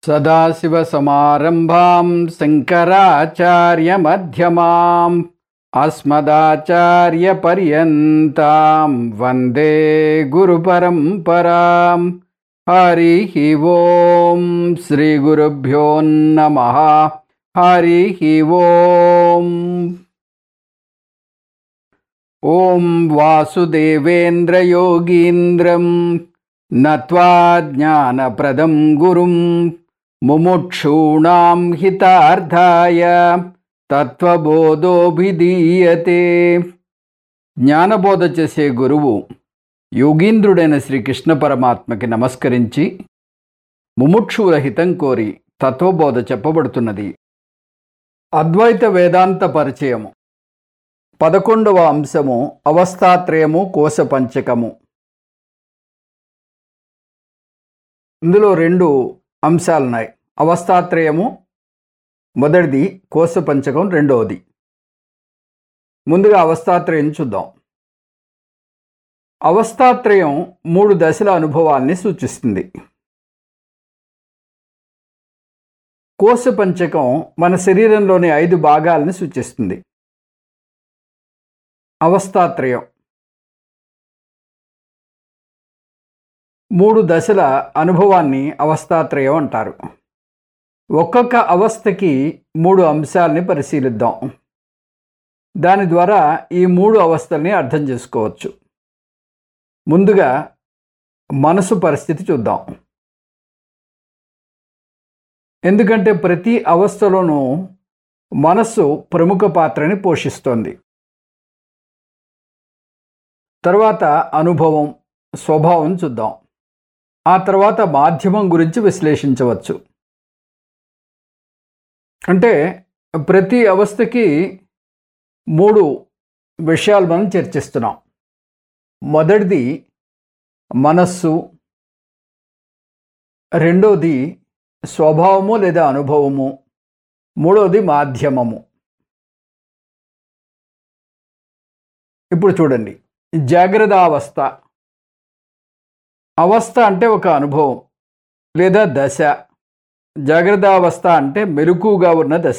సదాశివసమారంభాం శంకరాచార్యమధ్యమాం అస్మదాచార్యపర్యంతాం వందే గురుపరంపరాం హరి ఓం శ్రీగురుభ్యో నమ హరి ఓం ఓం వాసుదేవేంద్రయోగీంద్రం నత్వా జ్ఞానప్రదం గురుం ముముక్షూణాం హితార్థాయ తత్వబోధోభిధీయతే జ్ఞానబోధ చేసే గురువు యోగీంద్రుడైన శ్రీకృష్ణ పరమాత్మకి నమస్కరించి ముముక్షువుల హితం కోరి తత్వబోధ చెప్పబడుతున్నది అద్వైత వేదాంత పరిచయము పదకొండవ అంశము అవస్థాత్రయము కోశ పంచకము ఇందులో రెండు అంశాలున్నాయి అవస్థాత్రయము మొదటిది కోశ పంచకం రెండవది ముందుగా అవస్థాత్రయం చూద్దాం అవస్థాత్రయం మూడు దశల అనుభవాల్ని సూచిస్తుంది కోశ పంచకం మన శరీరంలోని ఐదు భాగాల్ని సూచిస్తుంది అవస్థాత్రయం మూడు దశల అనుభవాన్ని అవస్థాత్రయం అంటారు ఒక్కొక్క అవస్థకి మూడు అంశాలని పరిశీలిద్దాం దాని ద్వారా ఈ మూడు అవస్థల్ని అర్థం చేసుకోవచ్చు ముందుగా మనసు పరిస్థితి చూద్దాం ఎందుకంటే ప్రతి అవస్థలోనూ మనస్సు ప్రముఖ పాత్రని పోషిస్తోంది తర్వాత అనుభవం స్వభావం చూద్దాం ఆ తర్వాత మాధ్యమం గురించి విశ్లేషించవచ్చు అంటే ప్రతి అవస్థకి మూడు విషయాలు మనం చర్చిస్తున్నాం మొదటిది మనస్సు రెండోది స్వభావము లేదా అనుభవము మూడోది మాధ్యమము ఇప్పుడు చూడండి జాగ్రత్త అవస్థ అవస్థ అంటే ఒక అనుభవం లేదా దశ జాగ్రత్త అవస్థ అంటే మెలకుగా ఉన్న దశ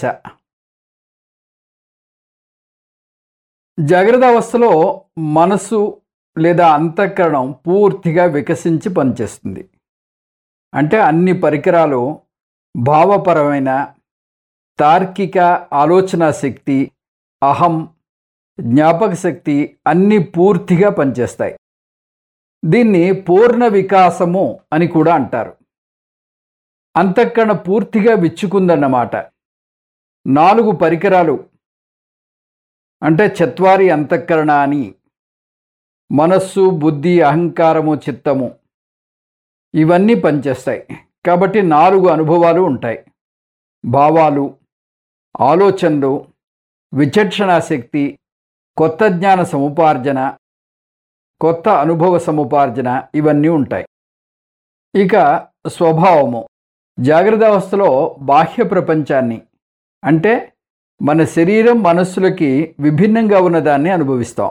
జాగ్రత్త అవస్థలో మనసు లేదా అంతఃకరణం పూర్తిగా వికసించి పనిచేస్తుంది అంటే అన్ని పరికరాలు భావపరమైన తార్కిక ఆలోచన శక్తి అహం జ్ఞాపక శక్తి అన్నీ పూర్తిగా పనిచేస్తాయి దీన్ని పూర్ణ వికాసము అని కూడా అంటారు అంతఃకరణ పూర్తిగా విచ్చుకుందన్నమాట నాలుగు పరికరాలు అంటే చత్వారి అంతఃకరణ అని మనస్సు బుద్ధి అహంకారము చిత్తము ఇవన్నీ పనిచేస్తాయి కాబట్టి నాలుగు అనుభవాలు ఉంటాయి భావాలు ఆలోచనలు విచక్షణా శక్తి కొత్త జ్ఞాన సముపార్జన కొత్త అనుభవ సముపార్జన ఇవన్నీ ఉంటాయి ఇక స్వభావము జాగ్రత్త అవస్థలో బాహ్య ప్రపంచాన్ని అంటే మన శరీరం మనస్సులకి విభిన్నంగా ఉన్నదాన్ని అనుభవిస్తాం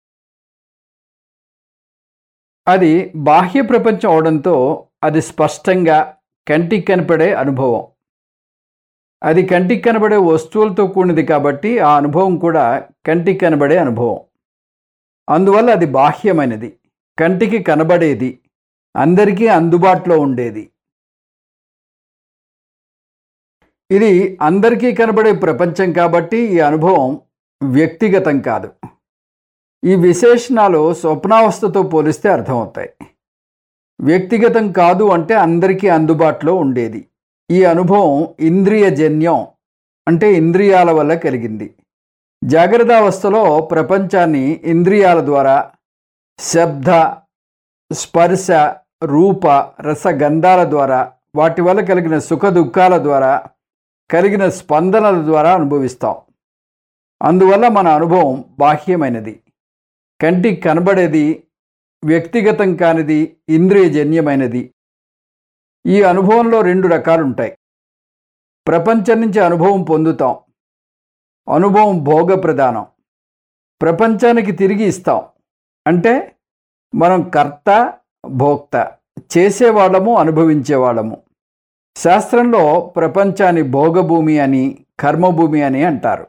అది బాహ్య ప్రపంచం అవడంతో అది స్పష్టంగా కంటికి కనపడే అనుభవం అది కంటికి కనబడే వస్తువులతో కూడినది కాబట్టి ఆ అనుభవం కూడా కంటికి కనబడే అనుభవం అందువల్ల అది బాహ్యమైనది కంటికి కనబడేది అందరికీ అందుబాటులో ఉండేది ఇది అందరికీ కనబడే ప్రపంచం కాబట్టి ఈ అనుభవం వ్యక్తిగతం కాదు ఈ విశేషణాలు స్వప్నావస్థతో పోలిస్తే అర్థమవుతాయి వ్యక్తిగతం కాదు అంటే అందరికీ అందుబాటులో ఉండేది ఈ అనుభవం ఇంద్రియజన్యం అంటే ఇంద్రియాల వల్ల కలిగింది జాగ్రత్త అవస్థలో ప్రపంచాన్ని ఇంద్రియాల ద్వారా శబ్ద స్పర్శ రూప రసగంధాల ద్వారా వాటి వల్ల కలిగిన సుఖ దుఃఖాల ద్వారా కలిగిన స్పందనల ద్వారా అనుభవిస్తాం అందువల్ల మన అనుభవం బాహ్యమైనది కంటికి కనబడేది వ్యక్తిగతం కానిది ఇంద్రియజన్యమైనది ఈ అనుభవంలో రెండు రకాలు ఉంటాయి ప్రపంచం నుంచి అనుభవం పొందుతాం అనుభవం భోగ ప్రధానం ప్రపంచానికి తిరిగి ఇస్తాం అంటే మనం కర్త భోక్త చేసేవాళ్ళము అనుభవించేవాళ్ళము శాస్త్రంలో ప్రపంచాన్ని భోగభూమి అని కర్మభూమి అని అంటారు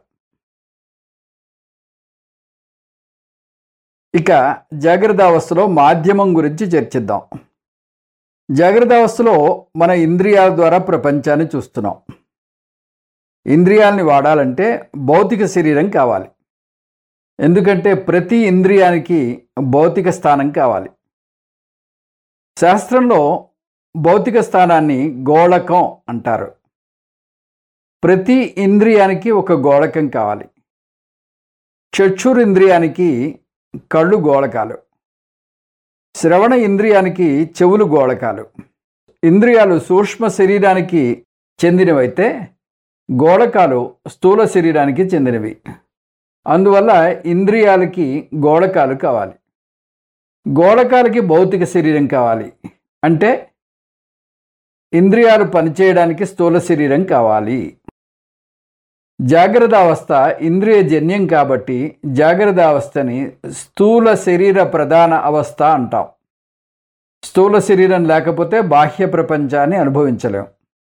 ఇక జాగ్రత్త అవస్థలో మాధ్యమం గురించి చర్చిద్దాం జాగ్రత్త అవస్థలో మన ఇంద్రియాల ద్వారా ప్రపంచాన్ని చూస్తున్నాం ఇంద్రియాలని వాడాలంటే భౌతిక శరీరం కావాలి ఎందుకంటే ప్రతి ఇంద్రియానికి భౌతిక స్థానం కావాలి శాస్త్రంలో భౌతిక స్థానాన్ని గోళకం అంటారు ప్రతి ఇంద్రియానికి ఒక గోళకం కావాలి చక్షురింద్రియానికి కళ్ళు గోళకాలు శ్రవణ ఇంద్రియానికి చెవులు గోళకాలు ఇంద్రియాలు సూక్ష్మ శరీరానికి చెందినవైతే గోళకాలు స్థూల శరీరానికి చెందినవి అందువల్ల ఇంద్రియాలకి గోళకాలు కావాలి గోళకాలకి భౌతిక శరీరం కావాలి అంటే ఇంద్రియాలు పనిచేయడానికి స్థూల శరీరం కావాలి జాగ్రత్త అవస్థ ఇంద్రియ జన్యం కాబట్టి జాగ్రత్త అవస్థని స్థూల శరీర ప్రధాన అవస్థ అంటాం స్థూల శరీరం లేకపోతే బాహ్య ప్రపంచాన్ని అనుభవించలేం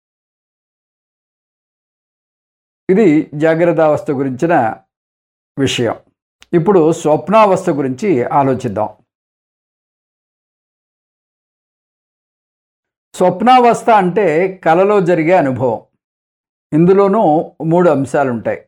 ఇది జాగ్రత్త అవస్థ గురించిన విషయం ఇప్పుడు స్వప్నావస్థ గురించి ఆలోచిద్దాం స్వప్నావస్థ అంటే కలలో జరిగే అనుభవం ఇందులోనూ మూడు అంశాలు ఉంటాయి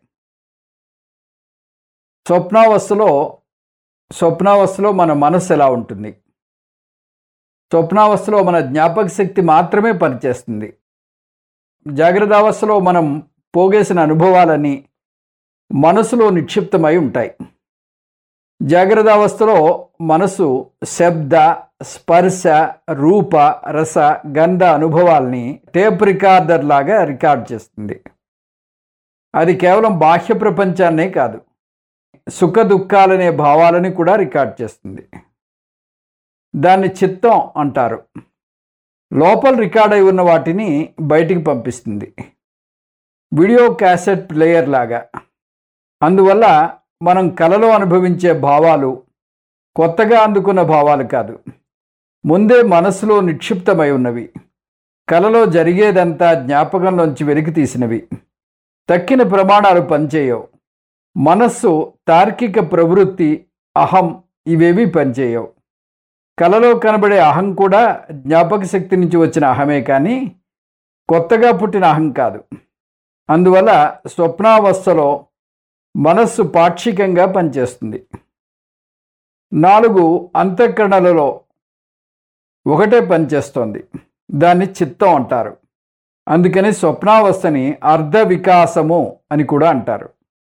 స్వప్నావస్థలో స్వప్నావస్థలో మన మనస్సు ఎలా ఉంటుంది స్వప్నావస్థలో మన జ్ఞాపక శక్తి మాత్రమే పనిచేస్తుంది జాగ్రత్త అవస్థలో మనం పోగేసిన అనుభవాలన్నీ మనసులో నిక్షిప్తమై ఉంటాయి జాగ్రత్త అవస్థలో మనసు శబ్ద స్పర్శ రూప రస గంధ అనుభవాల్ని టేప్ రికార్డర్ లాగా రికార్డ్ చేస్తుంది అది కేవలం బాహ్య ప్రపంచాన్నే కాదు సుఖ దుఃఖాలనే భావాలని కూడా రికార్డ్ చేస్తుంది దాన్ని చిత్తం అంటారు లోపల రికార్డ్ అయి ఉన్న వాటిని బయటికి పంపిస్తుంది వీడియో క్యాసెట్ ప్లేయర్ లాగా అందువల్ల మనం కలలో అనుభవించే భావాలు కొత్తగా అందుకున్న భావాలు కాదు ముందే మనసులో నిక్షిప్తమై ఉన్నవి కలలో జరిగేదంతా జ్ఞాపకంలోంచి వెలికి తీసినవి తక్కిన ప్రమాణాలు పనిచేయవు మనస్సు తార్కిక ప్రవృత్తి అహం ఇవేవి పనిచేయవు కలలో కనబడే అహం కూడా జ్ఞాపక శక్తి నుంచి వచ్చిన అహమే కానీ కొత్తగా పుట్టిన అహం కాదు అందువల్ల స్వప్నావస్థలో మనస్సు పాక్షికంగా పనిచేస్తుంది నాలుగు అంతఃకరణలలో ఒకటే పనిచేస్తోంది దాన్ని చిత్తం అంటారు అందుకని స్వప్నావస్థని అర్ధ వికాసము అని కూడా అంటారు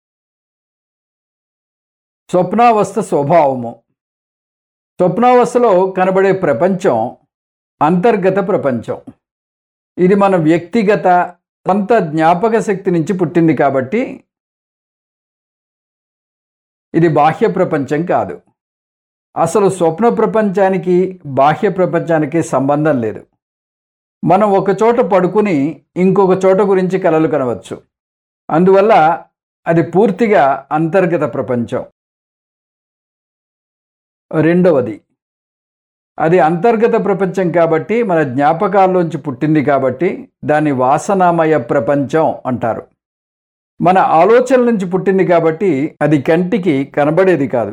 స్వప్నావస్థ స్వభావము స్వప్నావస్థలో కనబడే ప్రపంచం అంతర్గత ప్రపంచం ఇది మన వ్యక్తిగత సొంత జ్ఞాపక శక్తి నుంచి పుట్టింది కాబట్టి ఇది బాహ్య ప్రపంచం కాదు అసలు స్వప్న ప్రపంచానికి బాహ్య ప్రపంచానికి సంబంధం లేదు మనం ఒక చోట పడుకుని ఇంకొక చోట గురించి కలలు కనవచ్చు అందువల్ల అది పూర్తిగా అంతర్గత ప్రపంచం రెండవది అది అంతర్గత ప్రపంచం కాబట్టి మన జ్ఞాపకాల్లోంచి పుట్టింది కాబట్టి దాన్ని వాసనామయ ప్రపంచం అంటారు మన ఆలోచనల నుంచి పుట్టింది కాబట్టి అది కంటికి కనబడేది కాదు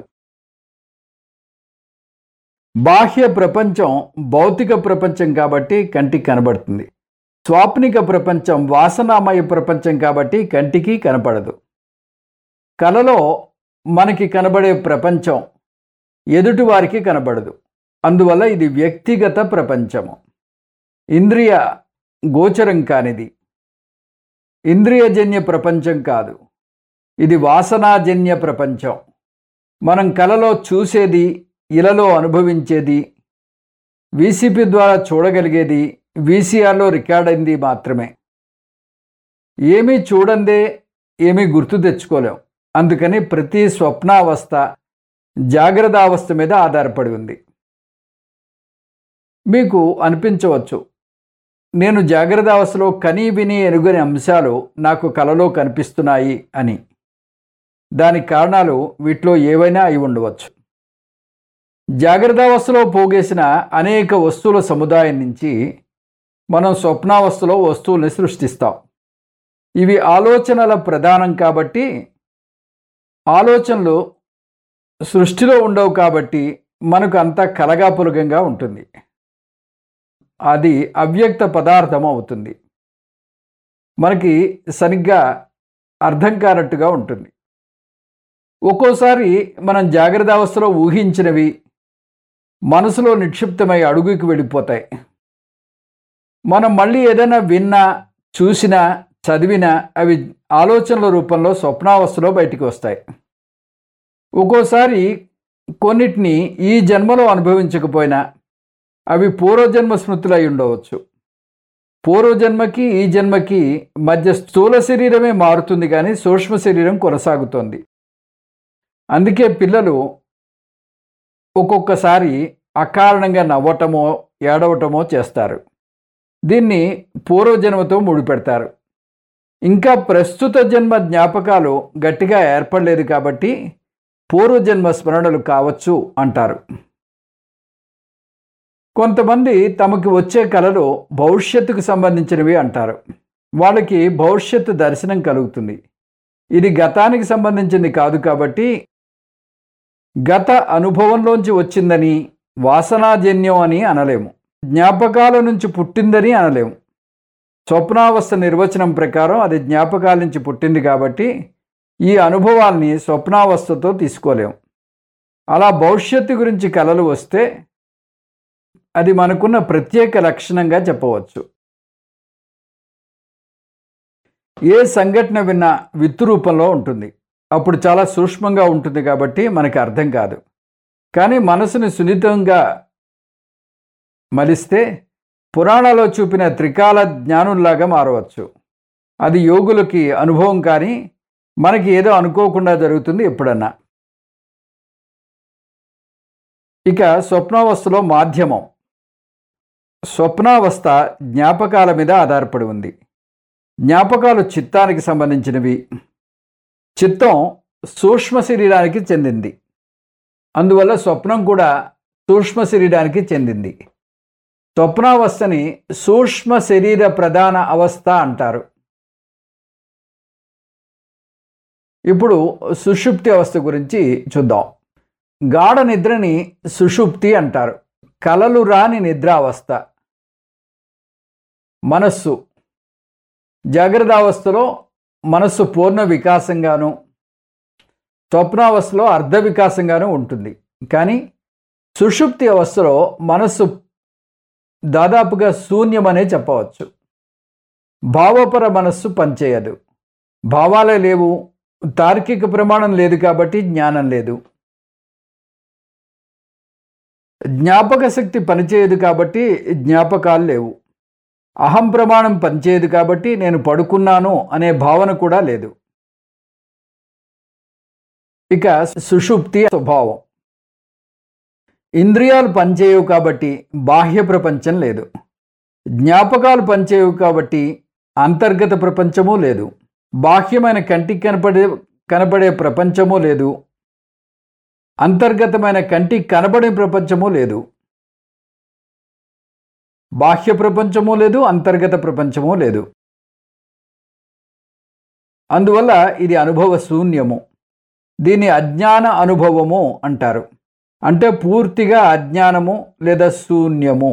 బాహ్య ప్రపంచం భౌతిక ప్రపంచం కాబట్టి కంటికి కనబడుతుంది స్వాప్నిక ప్రపంచం వాసనామయ ప్రపంచం కాబట్టి కంటికి కనపడదు కలలో మనకి కనబడే ప్రపంచం ఎదుటివారికి కనబడదు అందువల్ల ఇది వ్యక్తిగత ప్రపంచము ఇంద్రియ గోచరం కానిది ఇంద్రియజన్య ప్రపంచం కాదు ఇది వాసనాజన్య ప్రపంచం మనం కలలో చూసేది ఇలలో అనుభవించేది వీసీపీ ద్వారా చూడగలిగేది వీసీఆర్లో రికార్డ్ అయింది మాత్రమే ఏమీ చూడందే ఏమీ గుర్తు తెచ్చుకోలేం అందుకని ప్రతి స్వప్నావస్థ జాగ్రత్త అవస్థ మీద ఆధారపడి ఉంది మీకు అనిపించవచ్చు నేను జాగ్రత్త అవస్థలో కనీ విని ఎనుగని అంశాలు నాకు కలలో కనిపిస్తున్నాయి అని దానికి కారణాలు వీటిలో ఏవైనా అయి ఉండవచ్చు జాగ్రత్త అవస్థలో పోగేసిన అనేక వస్తువుల సముదాయం నుంచి మనం స్వప్నావస్థలో వస్తువుల్ని సృష్టిస్తాం ఇవి ఆలోచనల ప్రధానం కాబట్టి ఆలోచనలు సృష్టిలో ఉండవు కాబట్టి మనకు అంతా కలగాపులగంగా ఉంటుంది అది అవ్యక్త పదార్థం అవుతుంది మనకి సరిగ్గా అర్థం కానట్టుగా ఉంటుంది ఒక్కోసారి మనం జాగ్రత్త అవస్థలో ఊహించినవి మనసులో నిక్షిప్తమై అడుగుకి వెళ్ళిపోతాయి మనం మళ్ళీ ఏదైనా విన్నా చూసినా చదివినా అవి ఆలోచనల రూపంలో స్వప్నావస్థలో బయటికి వస్తాయి ఒక్కోసారి కొన్నిటిని ఈ జన్మలో అనుభవించకపోయినా అవి పూర్వజన్మ స్మృతులు అయి ఉండవచ్చు పూర్వజన్మకి ఈ జన్మకి మధ్య స్థూల శరీరమే మారుతుంది కానీ సూక్ష్మ శరీరం కొనసాగుతోంది అందుకే పిల్లలు ఒక్కొక్కసారి అకారణంగా నవ్వటమో ఏడవటమో చేస్తారు దీన్ని పూర్వజన్మతో ముడిపెడతారు ఇంకా ప్రస్తుత జన్మ జ్ఞాపకాలు గట్టిగా ఏర్పడలేదు కాబట్టి పూర్వజన్మ స్మరణలు కావచ్చు అంటారు కొంతమంది తమకు వచ్చే కళలు భవిష్యత్తుకు సంబంధించినవి అంటారు వాళ్ళకి భవిష్యత్తు దర్శనం కలుగుతుంది ఇది గతానికి సంబంధించింది కాదు కాబట్టి గత అనుభవంలోంచి వచ్చిందని వాసనాజన్యం అని అనలేము జ్ఞాపకాల నుంచి పుట్టిందని అనలేము స్వప్నావస్థ నిర్వచనం ప్రకారం అది జ్ఞాపకాల నుంచి పుట్టింది కాబట్టి ఈ అనుభవాల్ని స్వప్నావస్థతో తీసుకోలేము అలా భవిష్యత్తు గురించి కలలు వస్తే అది మనకున్న ప్రత్యేక లక్షణంగా చెప్పవచ్చు ఏ సంఘటన విన్నా విత్తు రూపంలో ఉంటుంది అప్పుడు చాలా సూక్ష్మంగా ఉంటుంది కాబట్టి మనకి అర్థం కాదు కానీ మనసుని సున్నితంగా మలిస్తే పురాణాలో చూపిన త్రికాల జ్ఞానుల్లాగా మారవచ్చు అది యోగులకి అనుభవం కానీ మనకి ఏదో అనుకోకుండా జరుగుతుంది ఎప్పుడన్నా ఇక స్వప్నావస్థలో మాధ్యమం స్వప్నావస్థ జ్ఞాపకాల మీద ఆధారపడి ఉంది జ్ఞాపకాలు చిత్తానికి సంబంధించినవి చిత్తం సూక్ష్మ శరీరానికి చెందింది అందువల్ల స్వప్నం కూడా సూక్ష్మ శరీరానికి చెందింది స్వప్నావస్థని సూక్ష్మ శరీర ప్రధాన అవస్థ అంటారు ఇప్పుడు సుషుప్తి అవస్థ గురించి చూద్దాం గాఢ నిద్రని సుషుప్తి అంటారు కలలు రాని నిద్రావస్థ మనస్సు జాగ్రత్త అవస్థలో మనస్సు పూర్ణ వికాసంగాను స్వప్నావస్థలో అర్ధ వికాసంగాను ఉంటుంది కానీ సుషుప్తి అవస్థలో మనస్సు దాదాపుగా శూన్యమనే చెప్పవచ్చు భావపర మనస్సు పనిచేయదు భావాలే లేవు తార్కిక ప్రమాణం లేదు కాబట్టి జ్ఞానం లేదు జ్ఞాపక శక్తి పనిచేయదు కాబట్టి జ్ఞాపకాలు లేవు అహం ప్రమాణం పనిచేయదు కాబట్టి నేను పడుకున్నాను అనే భావన కూడా లేదు ఇక సుషుప్తి స్వభావం ఇంద్రియాలు పనిచేయవు కాబట్టి బాహ్య ప్రపంచం లేదు జ్ఞాపకాలు పనిచేయవు కాబట్టి అంతర్గత ప్రపంచము లేదు బాహ్యమైన కంటికి కనపడే కనపడే ప్రపంచము లేదు అంతర్గతమైన కంటికి కనబడే ప్రపంచము లేదు బాహ్య ప్రపంచము లేదు అంతర్గత ప్రపంచము లేదు అందువల్ల ఇది అనుభవ శూన్యము దీని అజ్ఞాన అనుభవము అంటారు అంటే పూర్తిగా అజ్ఞానము లేదా శూన్యము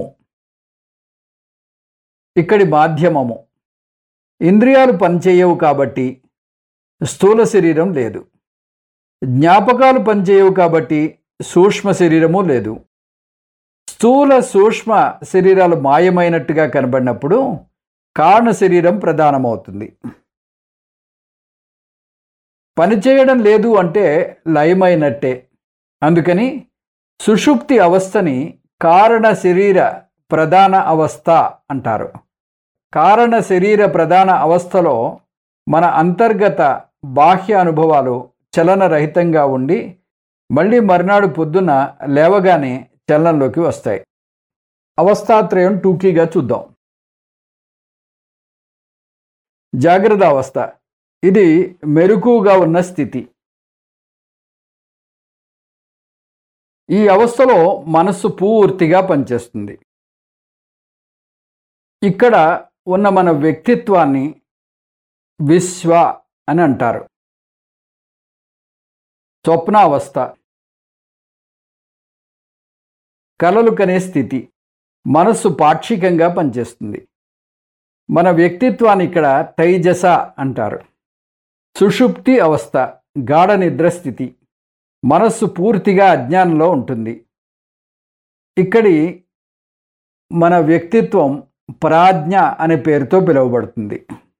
ఇక్కడి మాధ్యమము ఇంద్రియాలు పనిచేయవు కాబట్టి స్థూల శరీరం లేదు జ్ఞాపకాలు పనిచేయవు కాబట్టి సూక్ష్మ శరీరము లేదు స్థూల సూక్ష్మ శరీరాలు మాయమైనట్టుగా కనబడినప్పుడు కారణ శరీరం ప్రధానమవుతుంది పనిచేయడం లేదు అంటే లయమైనట్టే అందుకని సుషుప్తి అవస్థని కారణ శరీర ప్రధాన అవస్థ అంటారు కారణ శరీర ప్రధాన అవస్థలో మన అంతర్గత బాహ్య అనుభవాలు చలనరహితంగా ఉండి మళ్ళీ మర్నాడు పొద్దున్న లేవగానే చలనంలోకి వస్తాయి అవస్థాత్రయం టూకీగా చూద్దాం జాగ్రత్త అవస్థ ఇది మెరుకుగా ఉన్న స్థితి ఈ అవస్థలో మనస్సు పూర్తిగా పనిచేస్తుంది ఇక్కడ ఉన్న మన వ్యక్తిత్వాన్ని విశ్వ అని అంటారు స్వప్నావస్థ కలలు కనే స్థితి మనస్సు పాక్షికంగా పనిచేస్తుంది మన వ్యక్తిత్వాన్ని ఇక్కడ తైజస అంటారు సుషుప్తి అవస్థ గాఢ నిద్ర స్థితి మనస్సు పూర్తిగా అజ్ఞానంలో ఉంటుంది ఇక్కడి మన వ్యక్తిత్వం ప్రాజ్ఞ అనే పేరుతో పిలువబడుతుంది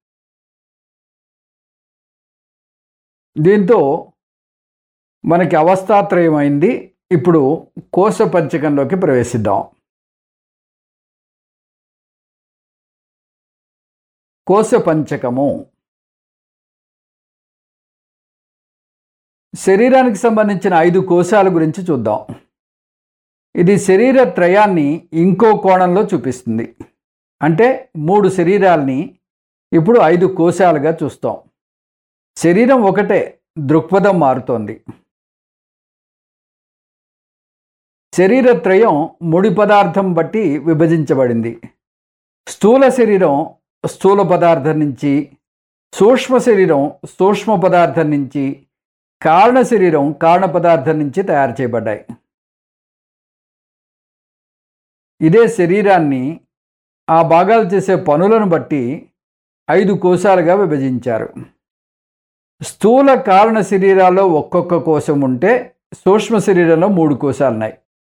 దీంతో మనకి అవస్థాత్రయమైంది ఇప్పుడు కోశ పంచకంలోకి ప్రవేశిద్దాం కోశ పంచకము శరీరానికి సంబంధించిన ఐదు కోశాల గురించి చూద్దాం ఇది శరీర త్రయాన్ని ఇంకో కోణంలో చూపిస్తుంది అంటే మూడు శరీరాల్ని ఇప్పుడు ఐదు కోశాలుగా చూస్తాం శరీరం ఒకటే దృక్పథం మారుతోంది శరీర త్రయం ముడి పదార్థం బట్టి విభజించబడింది స్థూల శరీరం స్థూల పదార్థం నుంచి సూక్ష్మ శరీరం సూక్ష్మ పదార్థం నుంచి కారణ శరీరం కారణ పదార్థం నుంచి తయారు చేయబడ్డాయి ఇదే శరీరాన్ని ఆ భాగాలు చేసే పనులను బట్టి ఐదు కోశాలుగా విభజించారు స్థూల కారణ శరీరాల్లో ఒక్కొక్క కోశం ఉంటే సూక్ష్మ శరీరంలో మూడు కోశాలు ఉన్నాయి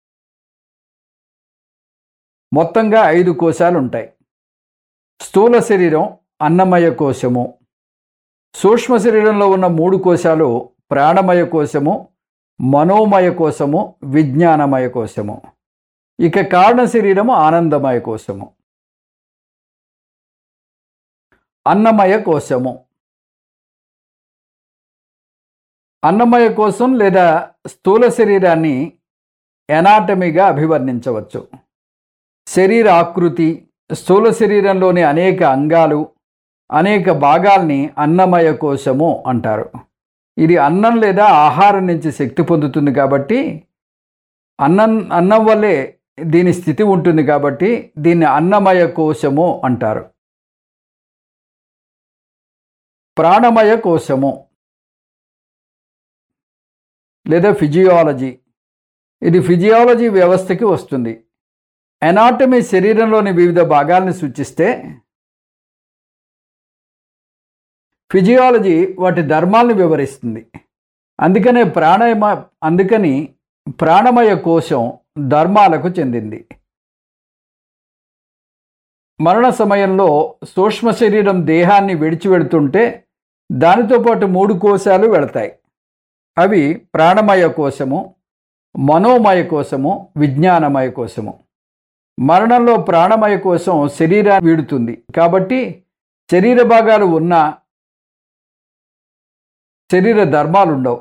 మొత్తంగా ఐదు కోశాలు ఉంటాయి స్థూల శరీరం అన్నమయ కోశము సూక్ష్మ శరీరంలో ఉన్న మూడు కోశాలు ప్రాణమయ కోశము మనోమయ కోశము విజ్ఞానమయ కోశము ఇక కారణ శరీరము ఆనందమయ కోశము అన్నమయ కోశము అన్నమయ కోశం లేదా స్థూల శరీరాన్ని ఎనాటమీగా అభివర్ణించవచ్చు శరీర ఆకృతి స్థూల శరీరంలోని అనేక అంగాలు అనేక భాగాల్ని అన్నమయ కోశము అంటారు ఇది అన్నం లేదా ఆహారం నుంచి శక్తి పొందుతుంది కాబట్టి అన్నం అన్నం వల్లే దీని స్థితి ఉంటుంది కాబట్టి దీన్ని అన్నమయ కోశము అంటారు ప్రాణమయ కోశము లేదా ఫిజియాలజీ ఇది ఫిజియాలజీ వ్యవస్థకి వస్తుంది ఎనాటమీ శరీరంలోని వివిధ భాగాల్ని సూచిస్తే ఫిజియాలజీ వాటి ధర్మాల్ని వివరిస్తుంది అందుకనే ప్రాణాయమ అందుకని ప్రాణమయ కోశం ధర్మాలకు చెందింది మరణ సమయంలో సూక్ష్మ శరీరం దేహాన్ని విడిచిపెడుతుంటే దానితో పాటు మూడు కోశాలు వెళతాయి అవి ప్రాణమయ కోశము మనోమయ కోశము విజ్ఞానమయ కోశము మరణంలో ప్రాణమయ కోశం శరీరాన్ని వీడుతుంది కాబట్టి శరీర భాగాలు ఉన్న శరీర ధర్మాలు ఉండవు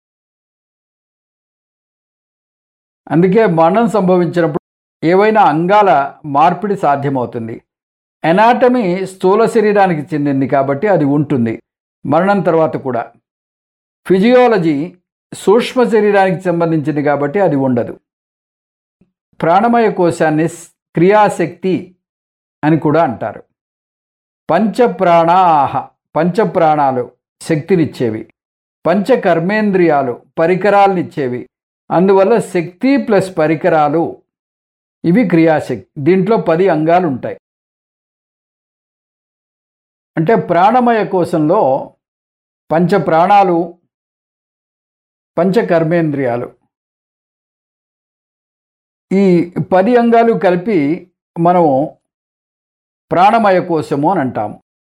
అందుకే మరణం సంభవించినప్పుడు ఏవైనా అంగాల మార్పిడి సాధ్యమవుతుంది ఎనాటమీ స్థూల శరీరానికి చెందింది కాబట్టి అది ఉంటుంది మరణం తర్వాత కూడా ఫిజియాలజీ సూక్ష్మ శరీరానికి సంబంధించింది కాబట్టి అది ఉండదు ప్రాణమయ కోశాన్ని క్రియాశక్తి అని కూడా అంటారు పంచప్రాణాహ పంచప్రాణాలు శక్తినిచ్చేవి పంచకర్మేంద్రియాలు పరికరాలనిచ్చేవి అందువల్ల శక్తి ప్లస్ పరికరాలు ఇవి క్రియాశక్తి దీంట్లో పది అంగాలు ఉంటాయి అంటే ప్రాణమయ కోశంలో పంచ ప్రాణాలు పంచకర్మేంద్రియాలు ఈ పది అంగాలు కలిపి మనము ప్రాణమయ కోశము అని అంటాము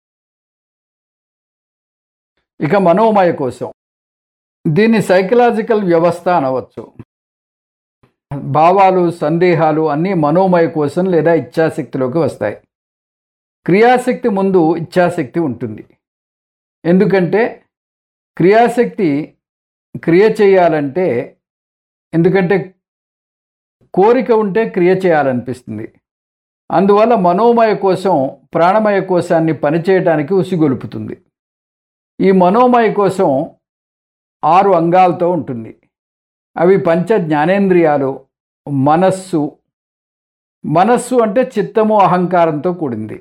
ఇక మనోమయ కోశం దీన్ని సైకలాజికల్ వ్యవస్థ అనవచ్చు భావాలు సందేహాలు అన్నీ మనోమయ కోశం లేదా ఇచ్ఛాశక్తిలోకి వస్తాయి క్రియాశక్తి ముందు ఇచ్ఛాశక్తి ఉంటుంది ఎందుకంటే క్రియాశక్తి క్రియ చేయాలంటే ఎందుకంటే కోరిక ఉంటే క్రియ చేయాలనిపిస్తుంది అందువల్ల మనోమయ కోసం ప్రాణమయ కోశాన్ని పనిచేయడానికి ఉసిగొలుపుతుంది ఈ మనోమయ కోసం ఆరు అంగాలతో ఉంటుంది అవి పంచ జ్ఞానేంద్రియాలు మనస్సు మనస్సు అంటే చిత్తము అహంకారంతో కూడింది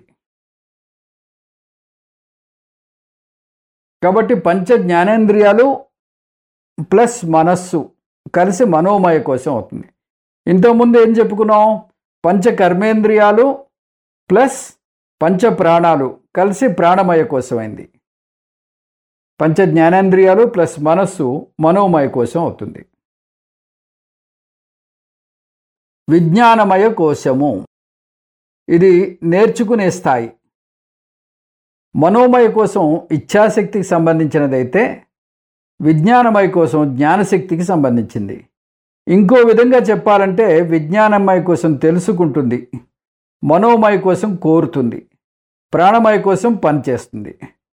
కాబట్టి పంచ జ్ఞానేంద్రియాలు ప్లస్ మనస్సు కలిసి మనోమయ కోసం అవుతుంది ఇంతకుముందు ఏం చెప్పుకున్నాం పంచ కర్మేంద్రియాలు ప్లస్ పంచ ప్రాణాలు కలిసి ప్రాణమయ కోసమైంది పంచ జ్ఞానేంద్రియాలు ప్లస్ మనస్సు మనోమయ కోసం అవుతుంది విజ్ఞానమయ కోశము ఇది నేర్చుకునే స్థాయి మనోమయ కోసం ఇచ్ఛాశక్తికి సంబంధించినదైతే విజ్ఞానమయ కోసం జ్ఞానశక్తికి సంబంధించింది ఇంకో విధంగా చెప్పాలంటే విజ్ఞానమయ కోసం తెలుసుకుంటుంది మనోమయ కోసం కోరుతుంది ప్రాణమయ కోసం పనిచేస్తుంది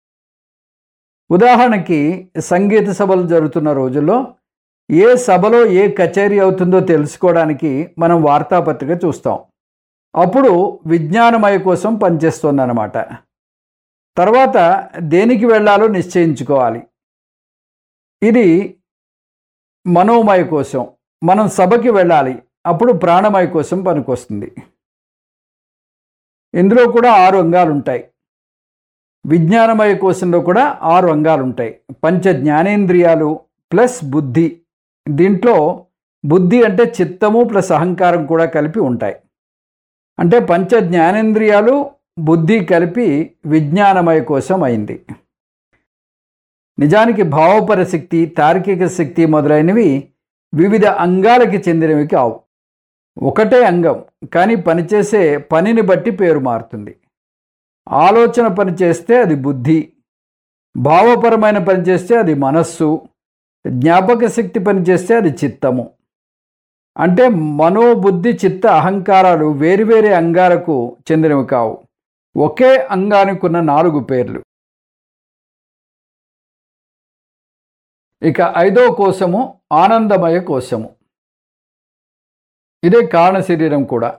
ఉదాహరణకి సంగీత సభలు జరుగుతున్న రోజుల్లో ఏ సభలో ఏ కచేరీ అవుతుందో తెలుసుకోవడానికి మనం వార్తాపత్రిక చూస్తాం అప్పుడు విజ్ఞానమయ కోసం పనిచేస్తుందన్నమాట తర్వాత దేనికి వెళ్ళాలో నిశ్చయించుకోవాలి ఇది మనోమయ కోసం మనం సభకి వెళ్ళాలి అప్పుడు ప్రాణమయ కోసం పనికొస్తుంది ఇందులో కూడా ఆరు అంగాలు ఉంటాయి విజ్ఞానమయ కోశంలో కూడా ఆరు అంగాలు ఉంటాయి పంచ జ్ఞానేంద్రియాలు ప్లస్ బుద్ధి దీంట్లో బుద్ధి అంటే చిత్తము ప్లస్ అహంకారం కూడా కలిపి ఉంటాయి అంటే పంచ జ్ఞానేంద్రియాలు బుద్ధి కలిపి విజ్ఞానమయ కోసం అయింది నిజానికి భావపర శక్తి తార్కిక శక్తి మొదలైనవి వివిధ అంగాలకి చెందినవి కావు ఒకటే అంగం కానీ పనిచేసే పనిని బట్టి పేరు మారుతుంది ఆలోచన పని చేస్తే అది బుద్ధి భావపరమైన పని చేస్తే అది మనస్సు జ్ఞాపక శక్తి పని చేస్తే అది చిత్తము అంటే మనోబుద్ధి చిత్త అహంకారాలు వేరువేరే అంగాలకు చెందినవి కావు ఒకే అంగానికి ఉన్న నాలుగు పేర్లు ఇక ఐదో కోశము ఆనందమయ కోశము ఇదే కారణ శరీరం కూడా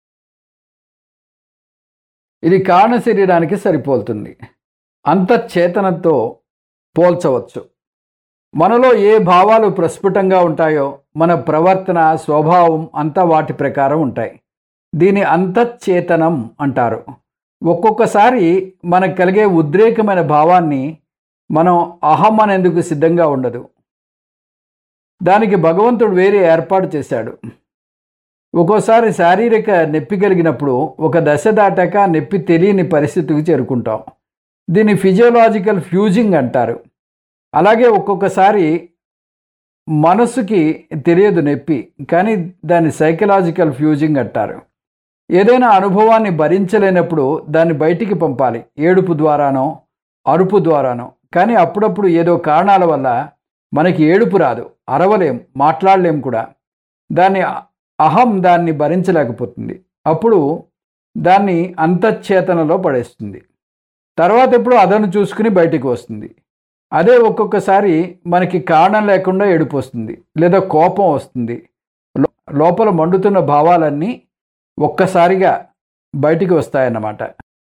ఇది కారణ శరీరానికి సరిపోతుంది అంతఃచేతనంతో పోల్చవచ్చు మనలో ఏ భావాలు ప్రస్ఫుటంగా ఉంటాయో మన ప్రవర్తన స్వభావం అంతా వాటి ప్రకారం ఉంటాయి దీని అంతఃచేతనం అంటారు ఒక్కొక్కసారి మనకు కలిగే ఉద్రేకమైన భావాన్ని మనం అహం అనేందుకు సిద్ధంగా ఉండదు దానికి భగవంతుడు వేరే ఏర్పాటు చేశాడు ఒక్కోసారి శారీరక నొప్పి కలిగినప్పుడు ఒక దశ దాటాక నొప్పి తెలియని పరిస్థితికి చేరుకుంటాం దీన్ని ఫిజియోలాజికల్ ఫ్యూజింగ్ అంటారు అలాగే ఒక్కొక్కసారి మనసుకి తెలియదు నొప్పి కానీ దాన్ని సైకలాజికల్ ఫ్యూజింగ్ అంటారు ఏదైనా అనుభవాన్ని భరించలేనప్పుడు దాన్ని బయటికి పంపాలి ఏడుపు ద్వారానో అరుపు ద్వారానో కానీ అప్పుడప్పుడు ఏదో కారణాల వల్ల మనకి ఏడుపు రాదు అరవలేం మాట్లాడలేం కూడా దాన్ని అహం దాన్ని భరించలేకపోతుంది అప్పుడు దాన్ని అంతఃచేతనలో పడేస్తుంది తర్వాత ఎప్పుడు అదను చూసుకుని బయటికి వస్తుంది అదే ఒక్కొక్కసారి మనకి కారణం లేకుండా ఏడుపు వస్తుంది లేదా కోపం వస్తుంది లోపల మండుతున్న భావాలన్నీ ఒక్కసారిగా బయటికి వస్తాయన్నమాట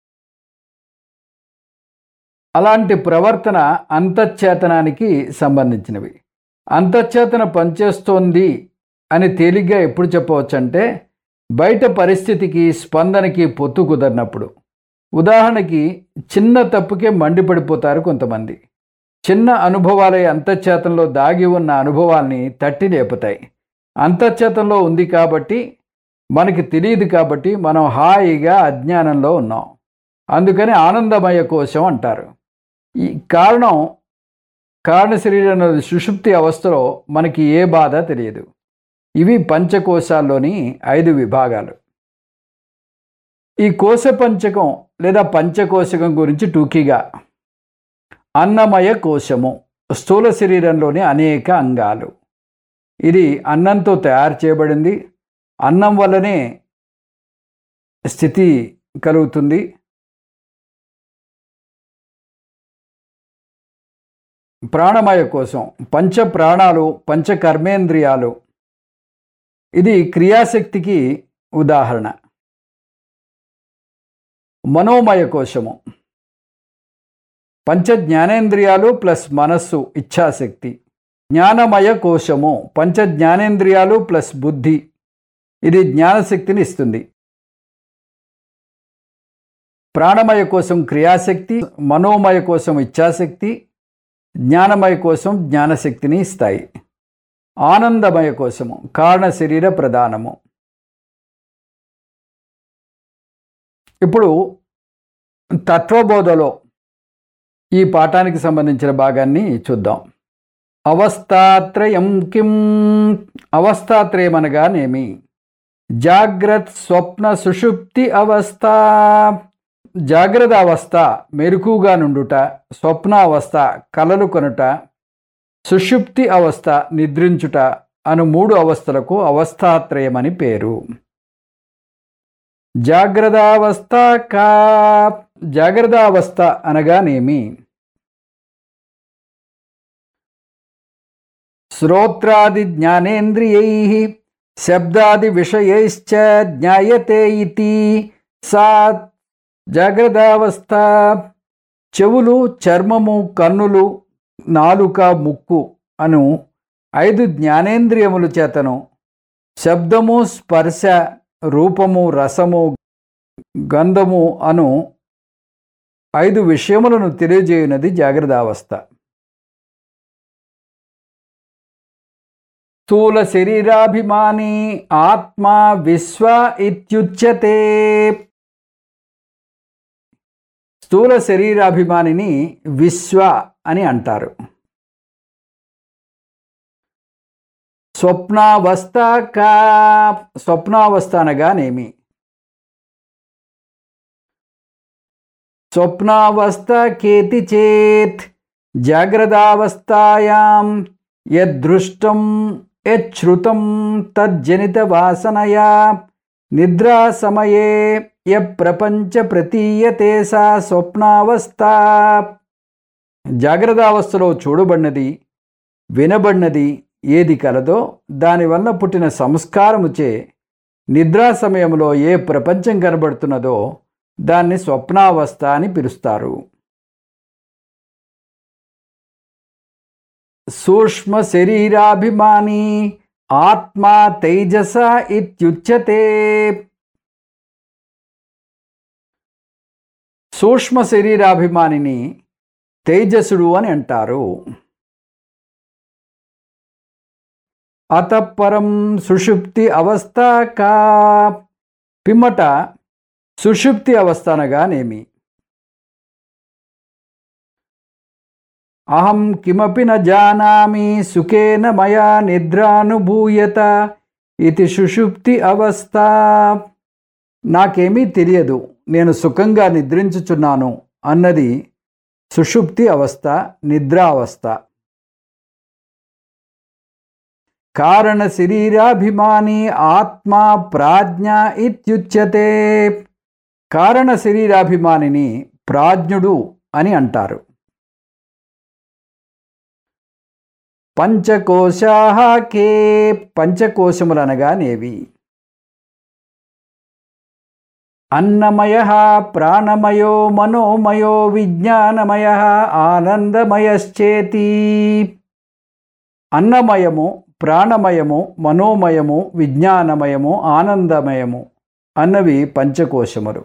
అలాంటి ప్రవర్తన అంతఃచేతనానికి సంబంధించినవి అంతఃచేతన పనిచేస్తోంది అని తేలిగ్గా ఎప్పుడు చెప్పవచ్చు అంటే బయట పరిస్థితికి స్పందనకి పొత్తు కుదరినప్పుడు ఉదాహరణకి చిన్న తప్పుకే మండిపడిపోతారు కొంతమంది చిన్న అనుభవాలే అంతఃచేతంలో దాగి ఉన్న అనుభవాల్ని తట్టి లేపుతాయి అంతఃచేతంలో ఉంది కాబట్టి మనకి తెలియదు కాబట్టి మనం హాయిగా అజ్ఞానంలో ఉన్నాం అందుకని ఆనందమయ కోశం అంటారు ఈ కారణం కారణ శరీరం సుషుప్తి అవస్థలో మనకి ఏ బాధ తెలియదు ఇవి పంచకోశాల్లోని ఐదు విభాగాలు ఈ కోశ పంచకం లేదా పంచకోశకం గురించి టూకీగా అన్నమయ కోశము స్థూల శరీరంలోని అనేక అంగాలు ఇది అన్నంతో తయారు చేయబడింది అన్నం వల్లనే స్థితి కలుగుతుంది ప్రాణమయ కోసం పంచ ప్రాణాలు పంచ కర్మేంద్రియాలు ఇది క్రియాశక్తికి ఉదాహరణ మనోమయ కోశము పంచ జ్ఞానేంద్రియాలు ప్లస్ మనస్సు ఇచ్ఛాశక్తి జ్ఞానమయ కోశము పంచ జ్ఞానేంద్రియాలు ప్లస్ బుద్ధి ఇది జ్ఞానశక్తిని ఇస్తుంది ప్రాణమయ కోసం క్రియాశక్తి మనోమయ కోసం ఇచ్ఛాశక్తి జ్ఞానమయ కోసం జ్ఞానశక్తిని ఇస్తాయి ఆనందమయ కోసము కారణ శరీర ప్రధానము ఇప్పుడు తత్వబోధలో ఈ పాఠానికి సంబంధించిన భాగాన్ని చూద్దాం అవస్థాత్రయం కిం అవస్థాత్రయం అనగానేమి జాగ్రత్ స్వప్న సుషుప్తి అవస్థ జాగ్రత్త అవస్థ మెరుకుగా నుండుట స్వప్న అవస్థ కలలు కొనుట సుషుప్తి అవస్థ నిద్రించుట అను మూడు అవస్థలకు అవస్థాత్రయమని పేరు జాగ్రత్తావస్థ కా జాగ్రత్తావస్థ అనగానేమి శ్రోత్రాది జ్ఞానేంద్రియై శబ్దాది విషయైశ్చ జ్ఞాయతే ఇతి సా జాగ్రత్తావస్థ చెవులు చర్మము కన్నులు నాలుక ముక్కు అను ఐదు జ్ఞానేంద్రియముల చేతను శబ్దము స్పర్శ రూపము రసము గంధము అను ఐదు విషయములను తెలియజేయునది జాగ్రత్తావస్థ స్థూల శరీరాభిమాని ఆత్మ విశ్వ ఇత్యుచ్యతే స్థూల శరీరాభిమానిని విశ్వ అని అంటారు స్వప్నావస్థ కా స్వప్నావస్థ అనగానేమి స్వప్నావస్థ కేతి చేత్ జాగ్రత్తావస్థాయాం యదృష్టం యశ్రుతం తజ్జనిత వాసనయా నిద్రా సమయే య ప్రపంచ ప్రతీయతే సా స్వప్నావస్థ జాగ్రత్తావస్థలో చూడబడినది వినబడినది ఏది కలదో దానివల్ల పుట్టిన సంస్కారముచే నిద్రా సమయంలో ఏ ప్రపంచం కనబడుతున్నదో దాన్ని స్వప్నావస్థ అని పిలుస్తారు సూక్ష్మ శరీరాభిమాని ఆత్మా తేజస ఇత్యుచ్యతే సూక్ష్మ శరీరాభిమానిని తేజసుడు అని అంటారు అతపరం సుషుప్తి అవస్థ కా పిమ్మట సుషుప్తి అవస్థ అనగానేమి అహం కిమపి న జానామి సుఖేన మయా నిద్రానుభూయత ఇది సుషుప్తి అవస్థ నాకేమీ తెలియదు నేను సుఖంగా నిద్రించుచున్నాను అన్నది సుషుప్తి అవస్థ నిద్రావస్థ కారణ శరీరాభిమాని ఆత్మ ప్రాజ్ఞ ఇత్యుచ్యతే కారణ శరీరాభిమానిని ప్రాజ్ఞుడు అని అంటారు పంచకోశాహ కే పంచకోశములనగానేవి అన్నమయ ప్రాణమయో మనోమయో విజ్ఞానమయ ఆనందమయశ్చేతి అన్నమయము ప్రాణమయము మనోమయము విజ్ఞానమయము ఆనందమయము అన్నవి పంచకోశములు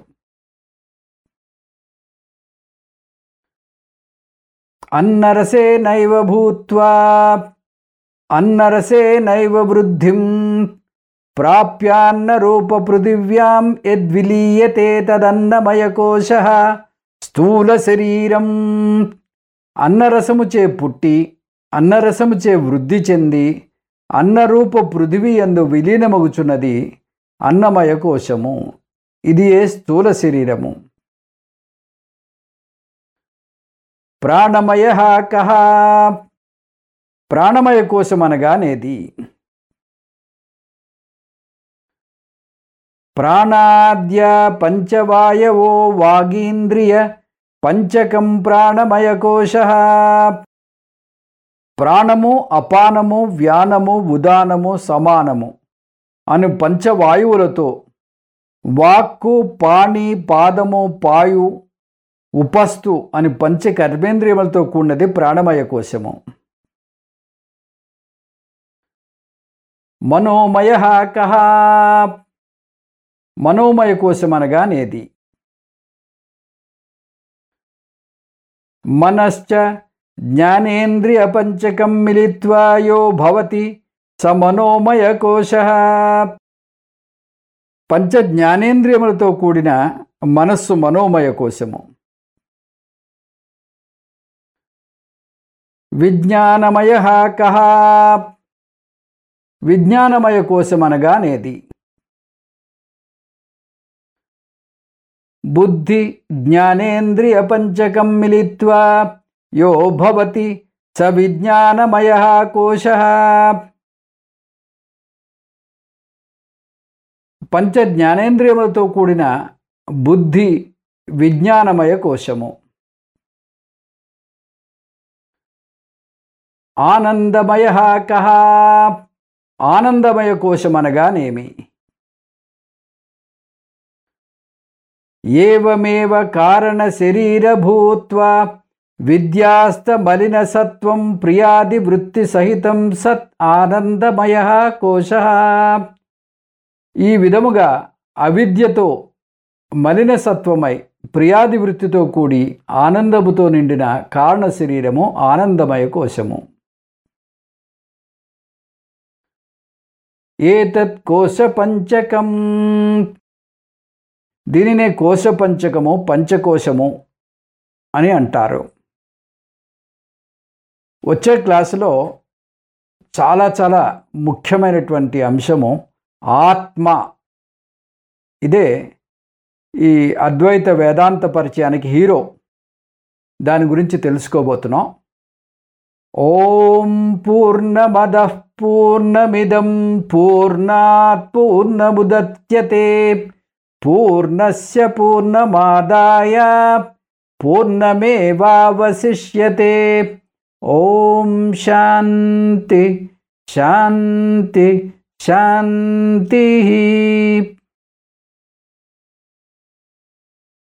అన్నరసే నైవ భూత్వా అన్నరసే నైవ వృద్ధిం ప్రాప్యాన్న రూప పృథివ్యాం యద్విలీయతే తదన్నమయకోశ స్థూల శరీరం అన్నరసముచే పుట్టి అన్నరసముచే వృద్ధి చెంది అన్నరూప పృథివీ యందు విలీనమగుచున్నది అన్నమయ కోశము ఇది ఏ స్థూల శరీరము ప్రాణమయ కహ ప్రాణమయ కోశం అనగానేది ప్రాణాద్య పంచవాయవో వాగీంద్రియ పంచకం ప్రాణమయ కోశ ప్రాణము అపానము వ్యానము ఉదానము సమానము అను పంచవాయువులతో వాక్కు పాణి పాదము పాయు ఉపస్తు అని పంచ కర్మేంద్రియములతో కూడినది ప్రాణమయ కోశము మనోమయ కహ మనోమయ కోశం అనగానేది మనశ్చ జ్ఞానేంద్రియపంచకం మిలిత్వా యో భవతి స మనోమయ కోశ పంచ జ్ఞానేంద్రియములతో కూడిన మనస్సు మనోమయ కోశము విజ్ఞానమయ కహ విజ్ఞానమయ కోశం అనగానేది బుద్ధి జ్ఞానేంద్రియ పంచకం మిలిత్వా యో భవతి స విజ్ఞానమయ కోశ పంచ జ్ఞానేంద్రియములతో కూడిన బుద్ధి విజ్ఞానమయ కోశము ఆనందమయ కహ ఆనందమయ కోశం అనగానేమి ఏవమేవ కారణ శరీరభూత్వా విద్యాస్త మలిన సత్వం ప్రియాది వృత్తి సహితం సత్ ఆనందమయ కోశ ఈ విధముగా అవిద్యతో మలిన సత్వమై ప్రియాది వృత్తితో కూడి ఆనందముతో నిండిన కారణ శరీరము ఆనందమయ కోశము ఏతత్ కోశ పంచకం దీనినే కోశ పంచకము పంచకోశము అని అంటారు వచ్చే క్లాసులో చాలా చాలా ముఖ్యమైనటువంటి అంశము ఆత్మ ఇదే ఈ అద్వైత వేదాంత పరిచయానికి హీరో దాని గురించి తెలుసుకోబోతున్నాం ఓం పూర్ణమద పూర్ణమిదం పూర్ణాత్ పూర్ణముదత్యతే పూర్ణస్య పూర్ణమాదాయ పూర్ణమేవావశిష్యతే ఓం శాంతి శాంతి శాంతి